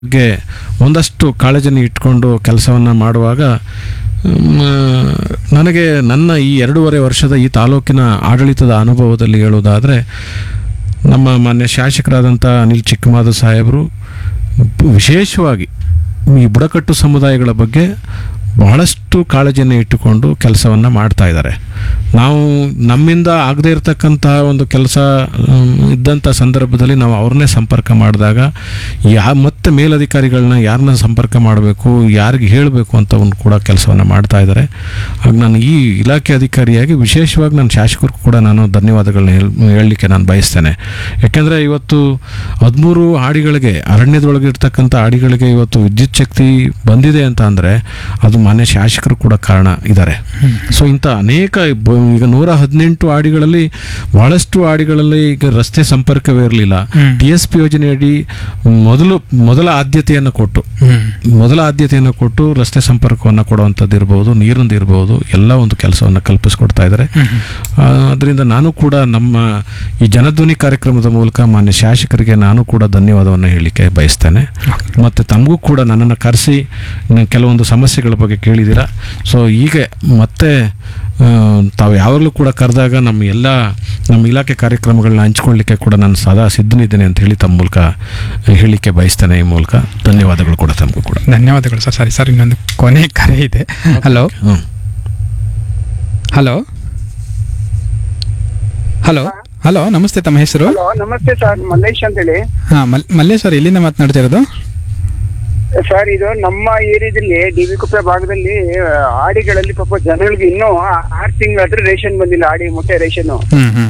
ಬಗ್ಗೆ ಒಂದಷ್ಟು ಕಾಳಜಿಯನ್ನು ಇಟ್ಕೊಂಡು ಕೆಲಸವನ್ನು ಮಾಡುವಾಗ ಮ್, ನನಗೆ ನನ್ನ ಈ ಎರಡೂವರೆ ವರ್ಷದ ಈ ತಾಲೂಕಿನ ಆಡಳಿತದ ಅನುಭವದಲ್ಲಿ ಹೇಳುವುದಾದರೆ ನಮ್ಮ ಮಾನ್ಯ ಶಾಸಕರಾದಂಥ ಅನಿಲ್ ಚಿಕ್ಕಮಾದ ಸಾಹೇಬರು ವಿಶೇಷವಾಗಿ ಈ ಬುಡಕಟ್ಟು ಸಮುದಾಯಗಳ ಬಗ್ಗೆ ಬಹಳಷ್ಟು ಕಾಳಜಿಯನ್ನು ಇಟ್ಟುಕೊಂಡು ಕೆಲಸವನ್ನು ಮಾಡ್ತಾ ಇದ್ದಾರೆ ನಾವು ನಮ್ಮಿಂದ ಆಗದೇ ಇರತಕ್ಕಂತಹ ಒಂದು ಕೆಲಸ ಇದ್ದಂಥ ಸಂದರ್ಭದಲ್ಲಿ ನಾವು ಅವ್ರನ್ನೇ ಸಂಪರ್ಕ ಮಾಡಿದಾಗ ಯಾ ಮತ್ತೆ ಮೇಲಧಿಕಾರಿಗಳನ್ನ ಯಾರನ್ನ ಸಂಪರ್ಕ ಮಾಡಬೇಕು ಯಾರಿಗೆ ಹೇಳಬೇಕು ಅಂತ ಒಂದು ಕೂಡ ಕೆಲಸವನ್ನು ಮಾಡ್ತಾ ಇದ್ದಾರೆ ಆಗ ನಾನು ಈ ಇಲಾಖೆ ಅಧಿಕಾರಿಯಾಗಿ ವಿಶೇಷವಾಗಿ ನನ್ನ ಶಾಸಕರು ಕೂಡ ನಾನು ಧನ್ಯವಾದಗಳನ್ನ ಹೇಳ್ ಹೇಳಲಿಕ್ಕೆ ನಾನು ಬಯಸ್ತೇನೆ ಯಾಕೆಂದರೆ ಇವತ್ತು ಹದಿಮೂರು ಹಾಡಿಗಳಿಗೆ ಅರಣ್ಯದೊಳಗೆ ಇರ್ತಕ್ಕಂಥ ಹಾಡಿಗಳಿಗೆ ಇವತ್ತು ವಿದ್ಯುತ್ ಶಕ್ತಿ ಬಂದಿದೆ ಅಂತ ಅಂದರೆ ಅದು ಮಾನ್ಯ ಶಾಸಕರು ಕೂಡ ಕಾರಣ ಇದ್ದಾರೆ ಸೊ ಇಂಥ ಅನೇಕ ಬ- ಈಗ ನೂರ ಹದಿನೆಂಟು ಹಾಡಿಗಳಲ್ಲಿ ಬಹಳಷ್ಟು ಹಾಡಿಗಳಲ್ಲಿ ಈಗ ರಸ್ತೆ ಸಂಪರ್ಕವೇ ಇರಲಿಲ್ಲ ಹ್ಮ್. ಟಿ ಎಸ್ ಪಿ ಯೋಜನೆಯಡಿ ಮೊದಲು ಮೊದಲ ಆದ್ಯತೆಯನ್ನು ಕೊಟ್ಟು ಹ್ಮ್ ಮೊದಲ ಆದ್ಯತೆಯನ್ನು ಕೊಟ್ಟು ರಸ್ತೆ ಸಂಪರ್ಕವನ್ನು ಕೊಡುವಂಥದ್ದು ಇರ್ಬೋದು ನೀರಿಂದು ಇರ್ಬೋದು ಎಲ್ಲ ಒಂದು ಕೆಲಸವನ್ನು ಕಲ್ಪಿಸ್ಕೊಡ್ತಾ ಇದ್ದಾರೆ ಅದರಿಂದ ನಾನು ಕೂಡ ನಮ್ಮ ಈ ಜನಧ್ವನಿ ಕಾರ್ಯಕ್ರಮದ ಮೂಲಕ ಮಾನ್ಯ ಶಾಸಕರಿಗೆ ನಾನು ಕೂಡ ಧನ್ಯವಾದವನ್ನು ಹೇಳಲಿಕ್ಕೆ ಬಯಸ್ತೇನೆ ಮತ್ತು ತಮಗೂ ಕೂಡ ನನ್ನನ್ನು ಕರೆಸಿ ಕೆಲವೊಂದು ಸಮಸ್ಯೆಗಳ ಬಗ್ಗೆ ಕೇಳಿದ್ದೀರಾ ಸೊ ಈಗ ಮತ್ತೆ ಆ, ತಾವು ಯಾವಾಗಲೂ ಕೂಡ ಕರೆದಾಗ ನಮ್ಮ ಎಲ್ಲ ನಮ್ಮ ಇಲಾಖೆ ಕಾರ್ಯಕ್ರಮಗಳನ್ನ ಹಂಚ್ಕೊಳ್ಳಿಕ್ಕೆ ಕೂಡ ನಾನು ಸದಾ ಸಿದ್ಧನಿದ್ದೇನೆ ಅಂತ ಹೇಳಿ ತಮ್ಮ ಮೂಲಕ ಹೇಳಲಿಕ್ಕೆ ಬಯಸ್ತೇನೆ ಈ ಮೂಲಕ ಧನ್ಯವಾದಗಳು ಕೂಡ ತಮಗೂ ಕೂಡ ಧನ್ಯವಾದಗಳು ಸರ್ ಸರಿ ಸರ್ ಇನ್ನೊಂದು ಕೊನೆ ಕರೆ ಇದೆ ಹಲೋ ಹ್ಞೂ ಹಲೋ ಹಲೋ ಹಲೋ ನಮಸ್ತೆ ತಮ್ಮ ಹೆಸರು ಹಲೋ ನಮಸ್ತೆ ಸರ್ ಮಲ್ಲೇಶ್ ಅಂತೇಳಿ ಹಾಂ ಮಲ್ ಮಲ್ಲೇಶ್ ಸರ್ ಎಲ್ಲಿಂದ ಮಾತನಾಡ್ತಿರೋದು ಸರ್ ಇದು ನಮ್ಮ ಏರಿಯಾದಲ್ಲಿ ಡಿ ವಿ ಕುಪ್ಪೆ ಭಾಗದಲ್ಲಿ ಆ, ಆಡಿಗಳಲ್ಲಿ ಪಾಪ ಜನಗಳಿಗೆ ಇನ್ನೂ ಆ- ಆರು ತಿಂಗಳಾದ್ರೂ ರೇಷನ್ ಬಂದಿಲ್ಲ ಆಡಿ ಮೊಟ್ಟೆ ರೇಷನ್ ಹ್ಞೂ ಹ್ಞೂ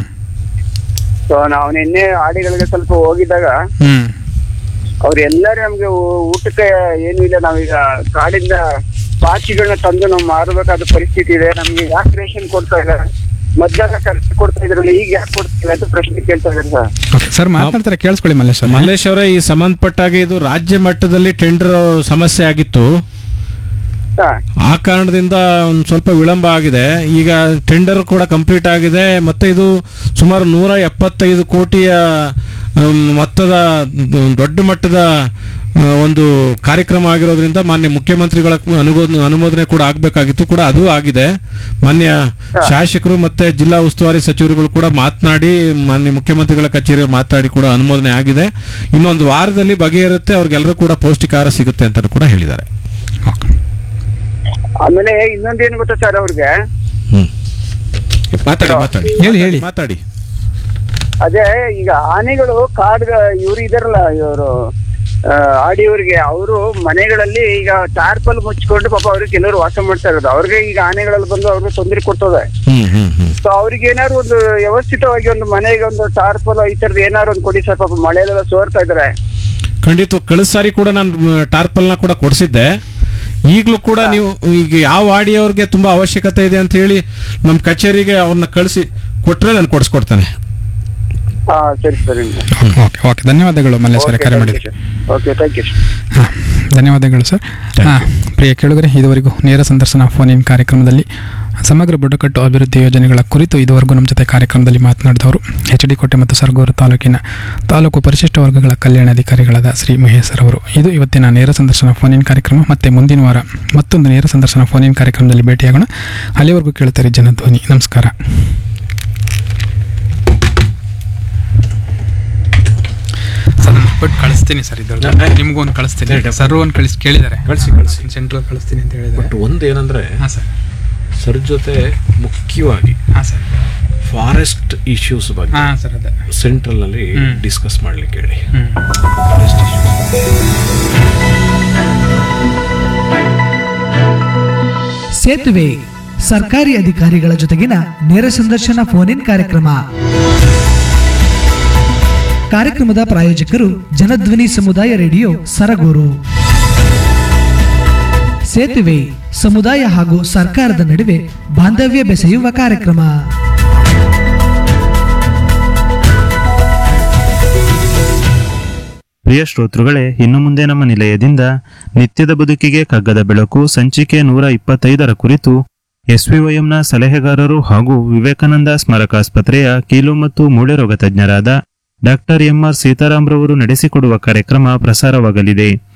ಸೊ ನಾವು ನಿನ್ನೆ ಆಡಿಗಳಿಗೆ ಸ್ವಲ್ಪ ಹೋಗಿದ್ದಾಗ ಹ್ಞೂ ಅವ್ರೆಲ್ಲರೂ ನಮ್ಗೆ ಊ- ಊಟಕ್ಕೆ ಏನು ಇಲ್ಲ ನಾವೀಗ ಕಾಡಿಂದ ಪಾಚಿಗಳನ್ನ ತಂದು ನಾವು ಮಾರಬೇಕಾದ ಪರಿಸ್ಥಿತಿ ಇದೆ ನಮ್ಗೆ ಯಾಕೆ ರೇಷನ್ ಕೊಡ್ತಾ ಇಲ್ಲ ಮಧ್ಯಾಹ್ನ ಖರ್ಚು ಕೊಡ್ತಾ ಇದ್ರಲ್ಲ ಈಗ ಯಾಕೆ ಕೊಡ್ತಿಲ್ಲ ಅಂತ ಪ್ರಶ್ನೆ ಕೇಳ್ತಾ ಇದ್ದಾರೆ ಸರ್ ಓಕೆ ಸರ್ ಮಾತನಾಡ್ತಾರೆ ಕೇಳಿಸ್ಕೊಳ್ಳಿ ಮಲ್ಲೇಶ್ ಸರ್ ಮಲ್ಲೇಶ್ ಅವರೇ ಈ ಸಂಬಂಧಪಟ್ಟಾಗ ಇದು ರಾಜ್ಯ ಮಟ್ಟದಲ್ಲಿ ಟೆಂಡರ್ ಸಮಸ್ಯೆ ಆಗಿತ್ತು ಸರ್ ಆ ಕಾರಣದಿಂದ ಒಂದು ಸ್ವಲ್ಪ ವಿಳಂಬ ಆಗಿದೆ ಈಗ ಟೆಂಡರ್ ಕೂಡ ಕಂಪ್ಲೀಟ್ ಆಗಿದೆ ಮತ್ತೆ ಇದು ಸುಮಾರು ನೂರ ಎಪ್ಪತ್ತೈದು ಕೋಟಿಯ ಅಮ್, ಮೊತ್ತದ ಮ್, ದೊಡ್ಡ ಮಟ್ಟದ ಆ, ಒಂದು ಕಾರ್ಯಕ್ರಮ ಆಗಿರೋದ್ರಿಂದ ಮಾನ್ಯ ಮುಖ್ಯಮಂತ್ರಿಗಳ ಅನುಮೋದನೆ ಅನುಮೋದನೆ ಕೂಡ ಆಗಬೇಕಾಗಿತ್ತು ಕೂಡ ಅದು ಆಗಿದೆ ಮಾನ್ಯ ಶಾಸಕರು ಮತ್ತೆ ಜಿಲ್ಲಾ ಉಸ್ತುವಾರಿ ಸಚಿವರುಗಳು ಕೂಡ ಮಾತನಾಡಿ ಮಾನ್ಯ ಮುಖ್ಯಮಂತ್ರಿಗಳ ಕಚೇರಿ ಮಾತನಾಡಿ ಕೂಡ ಅನುಮೋದನೆ ಆಗಿದೆ ಇನ್ನೊಂದು ವಾರದಲ್ಲಿ ಬಗೆಹರುತ್ತೆ ಅವ್ರಿಗೆಲ್ಲರೂ ಕೂಡ ಪೌಷ್ಟಿಕಾಹಾರ ಸಿಗುತ್ತೆ ಅಂತ ಕೂಡ ಹೇಳಿದ್ದಾರೆ ಓಕೆ ಆಮೇಲೆ ಇನ್ನೊಂದೇನು ಗೊತ್ತಾ ಸರ್ ಅವ್ರಿಗೆ ಹ್ಮ್ ಮಾತಾಡಿ ಮಾತಾಡಿ ಹೇಳಿ, ಹೇಳಿ. ಮಾತಾಡಿ ಅದೇ ಈಗ ಆನೆಗಳು ಕಾಡ್ ಇವ್ರು ಇದಾರಲ್ಲ ಇವರು ಆಡಿಯವ್ರಿಗೆ ಅವರು ಮನೆಗಳಲ್ಲಿ ಈಗ ಟಾರ್ಪಲ್ ಮುಚ್ಕೊಂಡು ಪಾಪ ಅವ್ರಿಗೆ ಕೆಲವರು ವಾಸ ಮಾಡ್ತಾ ಇರೋದು ಅವ್ರಿಗೆ ಈಗ ಆನೆಗಳಲ್ಲಿ ಬಂದು ಅವ್ರಿಗೆ ತೊಂದರೆ ಕೊಡ್ತದೆ ಹ್ಮ್ ಹ್ಮ್ ಹ್ಮ್ ಸೊ ಅವ್ರಿಗೆ ಏನಾದ್ರು ಒಂದು ವ್ಯವಸ್ಥಿತವಾಗಿ ಒಂದು ಮನೆಗೆ ಒಂದು ಟಾರ್ಪಲ್ ಈ ತರದ್ ಏನಾದ್ರು ಒಂದು ಕೊಡಿ ಸರ್ ಪಾಪ ಮಳೆಯಲ್ಲೆಲ್ಲ ಸೋರ್ತಾ ಇದಾರೆ ಖಂಡಿತ ಕಳೆದ ಸಾರಿ ಕೂಡ ನಾನು ಟಾರ್ಪಲ್ನ ಕೂಡ ಕೊಡಿಸಿದ್ದೆ ಈಗಲೂ ಕೂಡ ನೀವು ಈಗ ಯಾವ ಆಡಿಯೋರ್ಗೆ ತುಂಬಾ ಅವಶ್ಯಕತೆ ಇದೆ ಅಂತ ಹೇಳಿ ನಮ್ಮ ಕಚೇರಿಗೆ ಅವ್ರನ್ನ ಕಳಿಸಿ ಕೊಟ್ರೆ ನಾನು ಕೊಡಿಸ್ಕೊಡ್ತೇನೆ ಹಾ ಸರಿ ಸರಿ ಓಕೆ ಓಕೆ ಧನ್ಯವಾದಗಳು ಮಲ್ಲೇಶ್ ಸರ್ ಕರೆ ಮಾಡಿದ್ರಿ ಓಕೆ ಥ್ಯಾಂಕ್ ಯು ಹಾಂ ಧನ್ಯವಾದಗಳು ಸರ್ ಹಾಂ ಪ್ರಿಯ ಕೇಳುಗರೆ ಇದುವರೆಗೂ ನೇರ ಸಂದರ್ಶನ ಫೋನ್ ಇನ್ ಕಾರ್ಯಕ್ರಮದಲ್ಲಿ ಸಮಗ್ರ ಬುಡಕಟ್ಟು ಅಭಿವೃದ್ಧಿ ಯೋಜನೆಗಳ ಕುರಿತು ಇದುವರೆಗೂ ನಮ್ಮ ಜೊತೆ ಕಾರ್ಯಕ್ರಮದಲ್ಲಿ ಮಾತನಾಡಿದವರು ಎಚ್ ಡಿ ಕೋಟೆ ಮತ್ತು ಸರಗೂರು ತಾಲೂಕಿನ ತಾಲೂಕು ಪರಿಶಿಷ್ಟ ವರ್ಗಗಳ ಕಲ್ಯಾಣಾಧಿಕಾರಿಗಳಾದ ಶ್ರೀ ಮಹೇಶ್ ಸರ್ ಅವರು ಇದು ಇವತ್ತಿನ ನೇರ ಸಂದರ್ಶನ ಫೋನ್ ಇನ್ ಕಾರ್ಯಕ್ರಮ ಮತ್ತೆ ಮುಂದಿನ ವಾರ ಮತ್ತೊಂದು ನೇರ ಸಂದರ್ಶನ ಫೋನ್ ಇನ್ ಕಾರ್ಯಕ್ರಮದಲ್ಲಿ ಭೇಟಿಯಾಗೋಣ ಅಲ್ಲಿವರೆಗೂ ಕೇಳ್ತಾರೆ ಜನಧ್ವನಿ ನಮಸ್ಕಾರ ಸರ್ ನಾನು ಬಟ್ ಕಳಿಸ್ತೀನಿ ಸರ್ ಇದ್ರ ನಿಮಗೂ ಒಂದು ಕಳಿಸ್ತೀನಿ ಸರ್ ಒಂದು ಕಳಿಸಿ ಕೇಳಿದ್ದಾರೆ ಕಳ್ಸಿ, ಕಳ್ಸಿ. ಸೆಂಟ್ರಲ್ ಕಳಿಸ್ತೀನಿ ಅಂತ ಹೇಳಿದ್ದಾರೆ ಬಟ್ ಒಂದು ಏನಂದ್ರೆ ಹಾಂ ಸರ್ ಸರ್ ಜೊತೆ ಮುಖ್ಯವಾಗಿ ಹಾಂ ಸರ್ ಫಾರೆಸ್ಟ್ ಇಶ್ಯೂಸ್ ಬಗ್ಗೆ ಹಾಂ ಸರ್ ಅದೇ ಸೆಂಟ್ರಲ್ ನಲ್ಲಿ ಹ್ಮ್. ಡಿಸ್ಕಸ್ ಮಾಡ್ಲಿಕ್ಕೆ ಹೇಳಿ ಹ್ಞೂ ಫಾರೆಸ್ಟ್ ಇಶ್ಯೂಸ್ ಸೇತುವೆ ಸರ್ಕಾರಿ ಅಧಿಕಾರಿಗಳ ಜೊತೆಗಿನ ನೇರ ಸಂದರ್ಶನ ಫೋನ್ ಇನ್ ಕಾರ್ಯಕ್ರಮ ಕಾರ್ಯಕ್ರಮದ ಪ್ರಾಯೋಜಕರು ಜನಧ್ವನಿ ಸಮುದಾಯ ರೇಡಿಯೋ ಸರಗೂರು ಸೇತುವೆ ಸಮುದಾಯ ಹಾಗೂ ಸರ್ಕಾರದ ನಡುವೆ ಬಾಂಧವ್ಯ ಬೆಸೆಯುವ ಕಾರ್ಯಕ್ರಮ ಪ್ರಿಯ ಶ್ರೋತೃಗಳೇ ಇನ್ನು ಮುಂದೆ ನಮ್ಮ ನಿಲಯದಿಂದ ನಿತ್ಯದ ಬದುಕಿಗೆ ಕಗ್ಗದ ಬೆಳಕು ಸಂಚಿಕೆ ನೂರ ಇಪ್ಪತ್ತೈದರ ಕುರಿತು ಎಸ್ವಿವೈಎಂನ ಸಲಹೆಗಾರರು ಹಾಗೂ ವಿವೇಕಾನಂದ ಸ್ಮಾರಕಾಸ್ಪತ್ರೆಯ ಕೀಲು ಮತ್ತು ಮೂಳೆ ರೋಗ ತಜ್ಞರಾದ ಡಾಕ್ಟರ್ ಎಂಆರ್ ಸೀತಾರಾಮ್ರವರು ನಡೆಸಿಕೊಡುವ ಕಾರ್ಯಕ್ರಮ ಪ್ರಸಾರವಾಗಲಿದೆ